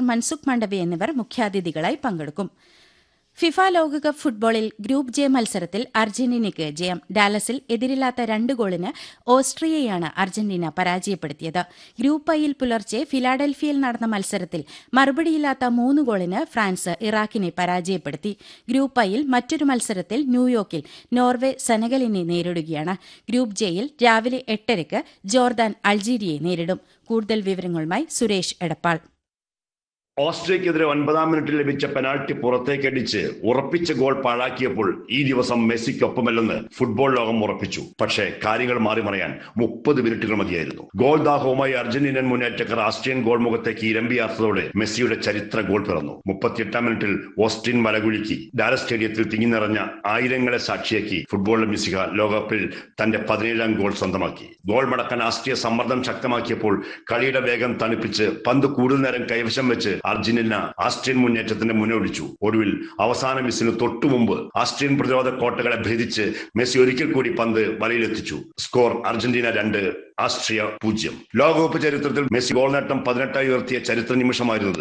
മൻസുഖ് മണ്ഡവി എന്നിവർ മുഖ്യാതിഥികളായി പങ്കെടുക്കും ഫിഫ ലോകകപ്പ് ഫുട്ബോളിൽ ഗ്രൂപ്പ് ജെ മത്സരത്തിൽ അർജന്റീനയ്ക്ക് ജയം ഡാലസിൽ എതിരില്ലാത്ത രണ്ട് ഗോളിന് ഓസ്ട്രിയയാണ് അർജന്റീന പരാജയപ്പെടുത്തിയത് ഗ്രൂപ്പ് ഐയിൽ പുലർച്ചെ ഫിലാഡൽഫിയയിൽ നടന്ന മത്സരത്തിൽ മറുപടിയില്ലാത്ത മൂന്ന് ഗോളിന് ഫ്രാൻസ് ഇറാഖിനെ പരാജയപ്പെടുത്തി ഗ്രൂപ്പ് ഐയിൽ മറ്റൊരു മത്സരത്തിൽ ന്യൂയോർക്കിൽ നോർവെ സെനഗലിനെ നേരിടുകയാണ് ഗ്രൂപ്പ് ജെയിൽ രാവിലെ എട്ടരയ്ക്ക് ജോർദാൻ അൾജീരിയയെ നേരിടും കൂടുതൽ വിവരങ്ങളുമായി സുരേഷ് എടപ്പാൾ ഓസ്ട്രിയക്കെതിരെ ഒൻപതാം മിനിറ്റിൽ ലഭിച്ച പെനാൾട്ടി പുറത്തേക്കടിച്ച് ഉറപ്പിച്ച ഗോൾ പാഴാക്കിയപ്പോൾ ഈ ദിവസം മെസ്സിക്കൊപ്പമല്ലെന്ന് ഫുട്ബോൾ ലോകം ഉറപ്പിച്ചു പക്ഷേ കാര്യങ്ങൾ മാറി മറിയാൻ മുപ്പത് മിനിറ്റുകൾ മതിയായിരുന്നു ഗോൾ ദാഹവുമായി അർജന്റീനൻ മുന്നേറ്റക്കാർ ആസ്ട്രിയൻ ഗോൾ മുഖത്തേക്ക് ഇരമ്പിയാർത്തതോടെ മെസ്സിയുടെ ചരിത്ര ഗോൾ പിറന്നു മുപ്പത്തിയെട്ടാം മിനിറ്റിൽ ഓസ്റ്റിൻ മലകുലുക്കി ഡാലസ് സ്റ്റേഡിയത്തിൽ തിങ്ങി നിറഞ്ഞ ആയിരങ്ങളെ സാക്ഷിയാക്കി ഫുട്ബോൾ മിസിക ലോകകപ്പിൽ തന്റെ പതിനേഴാം ഗോൾ സ്വന്തമാക്കി ഗോൾ മടക്കാൻ ആസ്ട്രിയ സമ്മർദ്ദം ശക്തമാക്കിയപ്പോൾ കളിയുടെ വേഗം തണുപ്പിച്ച് പന്ത് കൂടുതൽ നേരം കൈവശം വെച്ച് അർജന്റീന ആസ്ട്രിയൻ മുന്നേറ്റത്തിന്റെ മുന്നോടിച്ചു ഒടുവിൽ അവസാന മിസ്സിന് തൊട്ടു മുമ്പ് ആസ്ട്രിയൻ പ്രതിരോധ കോട്ടകളെ ഭേദിച്ച് മെസ്സി ഒരിക്കൽ കൂടി പന്ത് വലയിലെത്തിച്ചു സ്കോർ അർജന്റീന രണ്ട് ആസ്ട്രിയ പൂജ്യം ലോകകപ്പ് ചരിത്രത്തിൽ മെസ്സി ഗോൾ നേട്ടം പതിനെട്ടായി ഉയർത്തിയ ചരിത്ര നിമിഷമായിരുന്നത്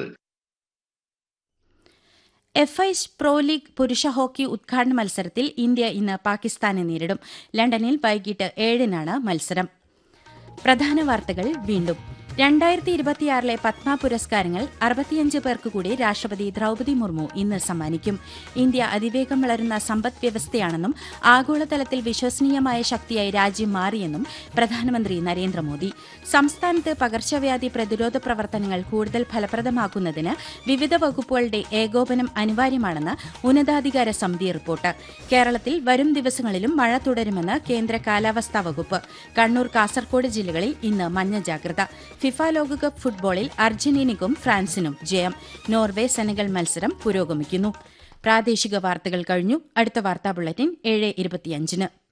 എഫ് ഐ പ്രോ ലീഗ് പുരുഷ ഹോക്കി ഉദ്ഘാടന മത്സരത്തിൽ ഇന്ത്യ ഇന്ന് പാകിസ്ഥാനെ നേരിടും ലണ്ടനിൽ വൈകിട്ട് ഏഴിനാണ് മത്സരം പ്രധാന വാർത്തകൾ വീണ്ടും രണ്ടായിരത്തി ഇരുപത്തിയാറിലെ പത്മ പുരസ്കാരങ്ങൾ അറുപത്തിയഞ്ച് പേർക്ക് കൂടി രാഷ്ട്രപതി ദ്രൌപതി മുർമു ഇന്ന് സമ്മാനിക്കും ഇന്ത്യ അതിവേഗം വളരുന്ന സമ്പദ് വ്യവസ്ഥയാണെന്നും ആഗോളതലത്തിൽ വിശ്വസനീയമായ ശക്തിയായി രാജ്യം മാറിയെന്നും പ്രധാനമന്ത്രി നരേന്ദ്രമോദി സംസ്ഥാനത്ത് പകർച്ചവ്യാധി പ്രതിരോധ പ്രവർത്തനങ്ങൾ കൂടുതൽ ഫലപ്രദമാക്കുന്നതിന് വിവിധ വകുപ്പുകളുടെ ഏകോപനം അനിവാര്യമാണെന്ന് ഉന്നതാധികാര സമിതി റിപ്പോർട്ട് കേരളത്തിൽ വരും ദിവസങ്ങളിലും മഴ തുടരുമെന്ന് കേന്ദ്ര കാലാവസ്ഥാ വകുപ്പ് കണ്ണൂർ കാസർകോട് ജില്ലകളിൽ ഇന്ന് മഞ്ഞ ജാഗ്രത ഫിഫ ലോകകപ്പ് ഫുട്ബോളിൽ അർജന്റീനയ്ക്കും ഫ്രാൻസിനും ജയം നോർവെ സെനഗൽ മത്സരം പുരോഗമിക്കുന്നു പ്രാദേശിക വാർത്തകൾ കഴിഞ്ഞു അടുത്ത വാർത്താ ബുള്ളറ്റിൻ ഏഴ് ഇരുപത്തിയഞ്ചിന്